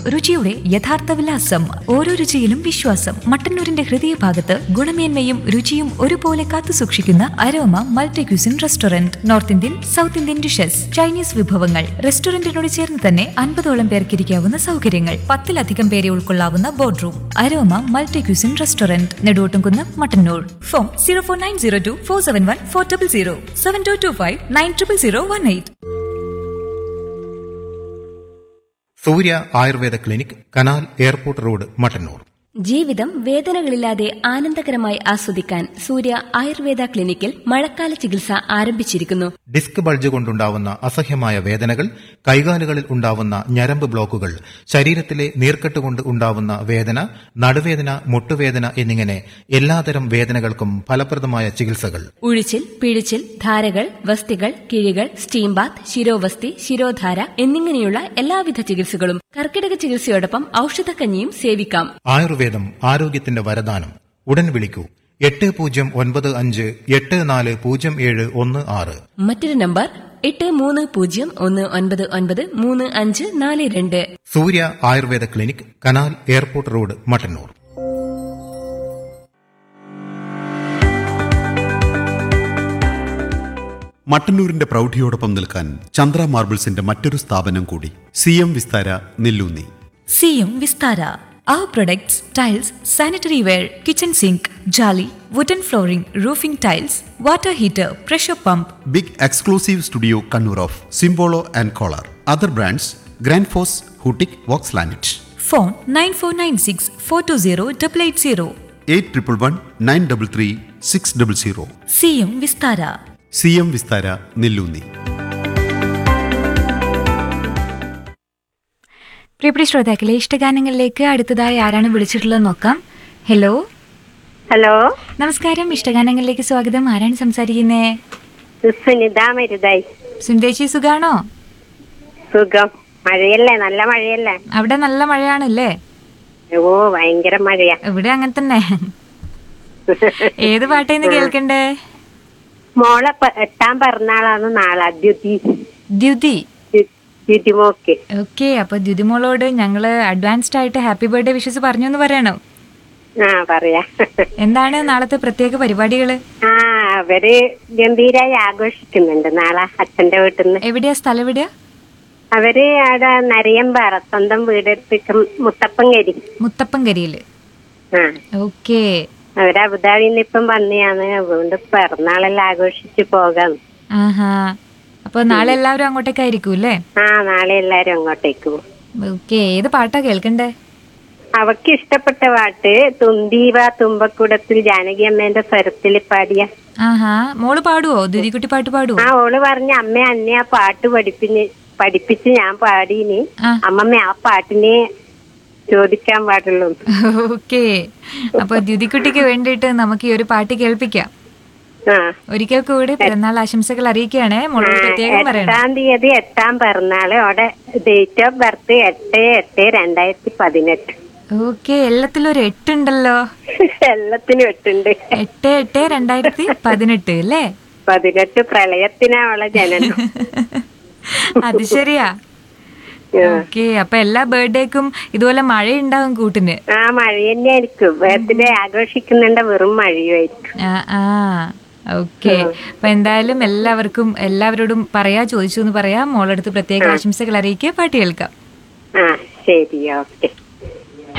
രുചിയുടെ യഥാർത്ഥ വിലാസം ഓരോ രുചിയിലും വിശ്വാസം മട്ടന്നൂരിന്റെ ഹൃദയഭാഗത്ത് ഗുണമേന്മയും രുചിയും ഒരുപോലെ കാത്തുസൂക്ഷിക്കുന്ന Aroma multi cuisine restaurant north Indian south Indian dishes Chinese വിഭവങ്ങൾ റെസ്റ്റോറന്റിനോട് ചേർന്ന് തന്നെ അൻപതോളം പേർക്ക് ഇരിക്കാവുന്ന സൗകര്യങ്ങൾ പത്തിലധികം പേരെ ഉൾക്കൊള്ളാവുന്ന board room Aroma multi cuisine restaurant Neduvottumkunnu Mattannur phone zero four nine zero two four seven one four double zero seven two two five nine triple zero one eight Surya Ayurveda clinic canal airport road Mattannur ജീവിതം വേദനകളില്ലാതെ ആനന്ദകരമായി ആസ്വദിക്കാൻ സൂര്യ ആയുർവേദ ക്ലിനിക്കിൽ മഴക്കാല ചികിത്സ ആരംഭിച്ചിരിക്കുന്നു disc bulge കൊണ്ടുണ്ടാവുന്ന അസഹ്യമായ വേദനകൾ കൈകാലുകളിൽ ഉണ്ടാവുന്ന ഞരമ്പ് ബ്ലോക്കുകൾ ശരീരത്തിലെ നീർക്കെട്ട് കൊണ്ട് ഉണ്ടാവുന്ന വേദന നടുവേദന മുട്ടുവേദന എന്നിങ്ങനെ എല്ലാതരം വേദനകൾക്കും ഫലപ്രദമായ ചികിത്സകൾ ഉഴിച്ചിൽ പിഴിച്ചിൽ ധാരകൾ വസ്തികൾ കിഴികൾ സ്റ്റീം ബാത്ത് ശിരോവസ്തി ശിരോധാര എന്നിങ്ങനെയുള്ള എല്ലാവിധ ചികിത്സകളും കർക്കിടക ചികിത്സയോടൊപ്പം ഔഷധക്കഞ്ഞിയും സേവിക്കാം ആയുർവേദം ആരോഗ്യത്തിന്റെ വരദാനം ഉടൻ വിളിക്കൂ എട്ട് പൂജ്യം ഒൻപത് അഞ്ച് എട്ട് നാല് പൂജ്യം ഏഴ് ഒന്ന് ആറ് മറ്റൊരു നമ്പർ എട്ട് മൂന്ന് പൂജ്യം ഒന്ന് ഒൻപത് ഒൻപത് മൂന്ന് അഞ്ച് നാല് രണ്ട് Surya Ayurveda clinic canal airport road Mattannur മട്ടന്നൂരിന്റെ പ്രൗഢിയോടൊപ്പം നിൽക്കാൻ ചന്ദ്ര മാർബിൾസിന്റെ മറ്റൊരു സ്ഥാപനം കൂടി സി എം വിസ്താര നെല്ലൂന്നി സിയും Vistara Our products, tiles, sanitary ware, kitchen sink, jolly, wooden flooring, roofing tiles, water heater, pressure pump, big exclusive studio Kannur of Simpolo and Kohler other brands Grundfos ഹൂട്ടിക് Vox ലാനറ്റ് phone 9496 420 880. Eight triple one nine double three six double zero സിയും Vistara C M Vistara Nelloonni പ്രിയപ്പെട്ട ശ്രോതാക്കളെ ഇഷ്ടഗാനങ്ങളിലേക്ക് അടുത്തതായി ആരാണ് വിളിച്ചിട്ടുള്ളത് നോക്കാം hello hello നമസ്കാരം ഇഷ്ടഗാനങ്ങളിലേക്ക് സ്വാഗതം ആരാണ് സംസാരിക്കുന്നേ സുനിത മരുതായി സുന്ദേശി സുഖാണോ സുഖം മഴയല്ലേ നല്ല മഴയല്ലേ അവിടെ നല്ല മഴയാണല്ലേ ഓ ഭയങ്കര മഴയാ ഇവിടെ അങ്ങനെ തന്നെ ഏത് പാട്ടേന്ന് കേൾക്കണ്ടേ മോളെ പ- എട്ടാം പിറന്നാളാണ് നാളെ ദ്യുതി ദ്യുതി ദ്യു- ദ്യുതിമോക്ക് ഓക്കെ അപ്പൊ ദ്യുതിമോളോട് ഞങ്ങള് അഡ്വാൻസ്ഡ് ആയിട്ട് ഹാപ്പി ബർത്ത്ഡേ വിഷസ് പറഞ്ഞു എന്ന് പറയണം ആ പറയാ എന്താണ് നാളത്തെ പ്രത്യേക പരിപാടികള് ആ അവര് ഗംഭീരായി ആഘോഷിക്കുന്നുണ്ട് നാളെ അച്ഛന്റെ വീട്ടിൽ നിന്ന് എവിടെയാ സ്ഥലം എവിടെയാ അവര് അവിടെ നരയമ്പാറ സ്വന്തം വീടെടുത്ത് മുത്തപ്പങ്കരി മുത്തപ്പൻകരിയില് ആ ഓക്കെ അവര് അബുദാബിയിൽ നിന്ന് ഇപ്പം വന്നെയാണ് അതുകൊണ്ട് പിറന്നാളെല്ലാം ആഘോഷിച്ച് പോകാം ആഹാ അപ്പൊ നാളെ എല്ലാവരും അങ്ങോട്ടേക്കായിരിക്കും അല്ലേ ആ നാളെ എല്ലാരും അങ്ങോട്ടേക്ക് പോകും ഓക്കെ ഏത് പാട്ടാ കേൾക്കണ്ടേ അവക്ക് ഇഷ്ടപ്പെട്ട പാട്ട് തുമ്പീവ തുമ്പക്കുടത്തിൽ ജാനകി അമ്മേന്റെ സ്വരത്തിൽ പാടിയ ആഹാ മോള് പാടുവോ ദ്യുതിക്കുട്ടി പാട്ട് പാടുവോ ആ ഓള് പറഞ്ഞ അമ്മ അന്നെ ആ പാട്ട് പഠിപ്പിന് പഠിപ്പിച്ച് ഞാൻ പാടീന് ആ. അമ്മമ്മ ആ പാട്ടിനെ ചോദിക്കാൻ പാടുള്ളൂ ഓക്കെ അപ്പൊ ദ്യുതിക്കുട്ടിക്ക് വേണ്ടിയിട്ട് നമുക്ക് ഈ ഒരു പാട്ട് കേൾപ്പിക്കാം ആ ഒരിക്കൽ കൂടി പിറന്നാൾ ആശംസകൾ അറിയിക്കുകയാണേ മോളോട് പ്രത്യേകം പറയണം എട്ടാം തീയതി എട്ടാം പിറന്നാള് അവിടെ ഡേറ്റ് ഓഫ് ബർത്ത് എട്ട് എട്ട് രണ്ടായിരത്തി പതിനെട്ട് ഓക്കെ എല്ലാത്തിലും ഒരു എട്ടുണ്ടല്ലോ എല്ലാത്തിനും എട്ടുണ്ട് എട്ട് എട്ട് രണ്ടായിരത്തി പതിനെട്ട് അല്ലേ പതിനെട്ട് പ്രളയത്തിനാ അവളെ ജനനം അത് ശരിയാ ഓക്കെ അപ്പൊ എല്ലാ ബർത്ത്ഡേക്കും ഇതുപോലെ മഴ ഉണ്ടാവും കൂട്ടിന് ആ മഴ തന്നെയായിരിക്കും ബർത്ത്ഡേ ആഘോഷിക്കുന്നുണ്ട് വെറും മഴയുമായിരിക്കും ആ ആ ഓക്കെ അപ്പൊ എന്തായാലും എല്ലാവർക്കും എല്ലാവരോടും പറയാ ചോദിച്ചു എന്ന് പറയാം മോളടുത്ത് പ്രത്യേക ആശംസകൾ അറിയിക്കുക പാട്ട് കേൾക്കാം ആ ശരി ഓക്കെ